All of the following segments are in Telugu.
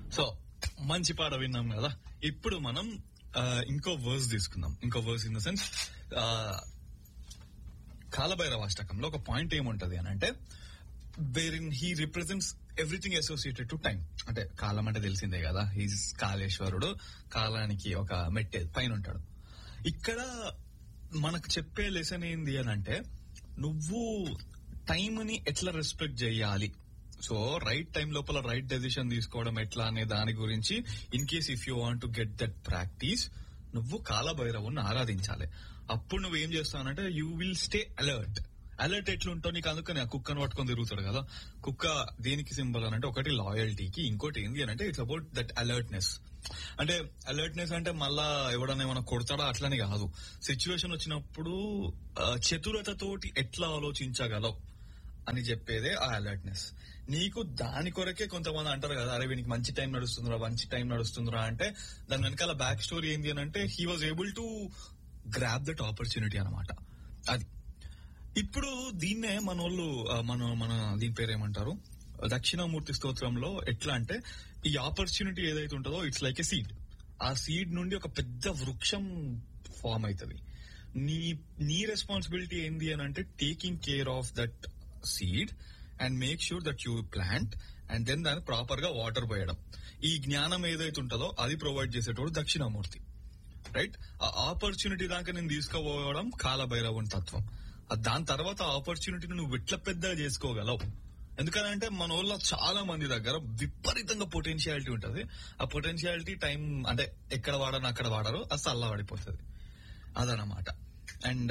సో మంచి పాట విన్నాం కదా ఇప్పుడు మనం ఆ, ఇంకో వర్స్ తీసుకుందాం ఇంకో verse in the sense Kalabhairava అష్టకంలో ఒక పాయింట్ ఏముంటది అని అంటే wherein he represents everything associated to time అంటే కాలం అంటే తెలిసిందే కదా హీస్ కాళేశ్వరుడు కాలానికి ఒక మెట్టే పైన ఉంటాడు ఇక్కడ మనకు చెప్పే లెసన్ ఏంది అని అంటే నువ్వు టైం ని ఎట్లా రెస్పెక్ట్ చేయాలి సో రైట్ టైం లోపల రైట్ డెసిషన్ తీసుకోవడం ఎట్లా అనే దాని గురించి in case if you want to get that practice నువ్వు కాలభైరవుని ఆరాధించాలి అప్పుడు నువ్వు ఏం చేస్తానంటే you will stay alert alert ఎట్లుంటావు నీకు అందుకని ఆ కుక్కను పట్టుకొని తిరుగుతాడు కదా కుక్క దేనికి సింబల్ అని అంటే ఒకటి లాయల్టీకి ఇంకోటి ఏంది అని అంటే ఇట్స్ అబౌట్ దట్ అలర్ట్నెస్ అంటే అలర్ట్నెస్ అంటే మళ్ళా ఎవడన్నా ఏమైనా కొడతాడా అట్లని కాదు సిచ్యువేషన్ వచ్చినప్పుడు ఆ, చతురతతోటి ఎట్లా ఆలోచించగలవు అని చెప్పేదే ఆ అలర్ట్నెస్ నీకు దాని కొరకే కొంతమంది అంటారు కదా అరే వీనికి మంచి టైం నడుస్తుందిరా మంచి టైం నడుస్తుందిరా అంటే దాని వెనకాల బ్యాక్ స్టోరీ ఏంది అని అంటే he was able to grab that opportunity అనమాట అది ఇప్పుడు దీన్నే మన వాళ్ళు ఆ, మన మన దీని పేరు ఏమంటారు దక్షిణామూర్తి స్తోత్రంలో ఎట్లా అంటే ఈ ఆపర్చునిటీ ఏదైతే ఉంటుందో ఇట్స్ లైక్ ఎ సీడ్ ఆ సీడ్ నుండి ఒక పెద్ద వృక్షం ఫామ్ అవుతుంది నీ నీ రెస్పాన్సిబిలిటీ ఏంది అని అంటే taking care of that seed and make sure that you plant and then దాన్ని ప్రాపర్ గా వాటర్ పోయడం ఈ జ్ఞానం ఏదైతే ఉంటుందో అది ప్రొవైడ్ చేసేటోడు దక్షిణామూర్తి రైట్ ఆ ఆపర్చునిటీ దాకా నేను తీసుకుపోవడం కాలభైరవుని తత్వం ఆ దాని తర్వాత ఆపర్చునిటీని నువ్వు ఎట్లా పెద్దగా చేసుకోగలవు ఎందుకంటే మన ఊళ్ళో చాలా మంది దగ్గర విపరీతంగా పొటెన్షియాలిటీ ఉంటది ఆ పొటెన్షియాలిటీ టైం అంటే ఎక్కడ వాడని అక్కడ వాడరు అది చల్ల పడిపోతుంది అదనమాట అండ్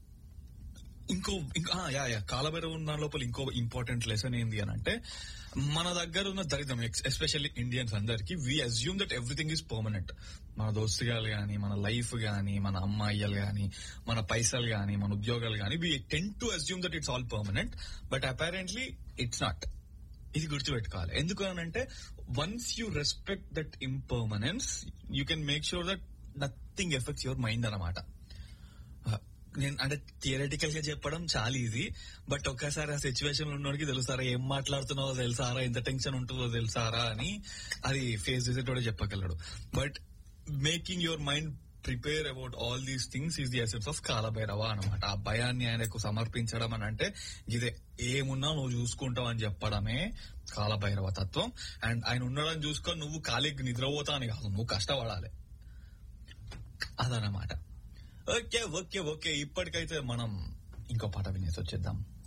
ఇంకో ఇంకా ఆ, యా యా కాలభైరవ ఉన్న లోపల ఇంకో ఇంపార్టెంట్ లెసన్ ఏంది అని అంటే మన దగ్గర ఉన్న దరిద్రం ఎస్పెషల్లీ ఇండియన్స్ అందరికి we assume that everything is permanent మన దోస్తుగాలు గాని మన లైఫ్ గాని మన అమ్మాయిలు గాని మన పైసలు గాని మన ఉద్యోగాలు గాని we tend to assume that it's all permanent but apparently it's not ఇది గుర్తుపెట్టుకోవాలి ఎందుకు అని అంటే once you respect that impermanence you can make sure that nothing affects your mind అనమాట నేను అంటే థియరటికల్ గా చెప్పడం చాలా ఈజీ బట్ ఒక్కసారి ఆ సిచ్యువేషన్ ఉన్నోడికి తెలుసారా ఏం మాట్లాడుతున్నావో తెలుసారా ఎంత టెన్షన్ ఉంటుందో తెలుసారా అని అది ఫేస్ చేసేటోడే చెప్పగలడు but making your mind prepare about all these things is the essence of Kalabhairava అనమాట ఆ భయాన్ని ఆయనకు సమర్పించడం అని అంటే ఇదే ఏమున్నా నువ్వు చూసుకుంటావు అని చెప్పడమే కాలభైరవ తత్వం అండ్ ఆయన ఉండడం చూసుకొని నువ్వు ఖాళీకి నిద్రపోతా అని కాదు నువ్వు కష్టపడాలి అదనమాట ఓకే ఓకే ఓకే ఇప్పటికైతే మనం ఇంకో పాట వినేసి వచ్చేద్దాం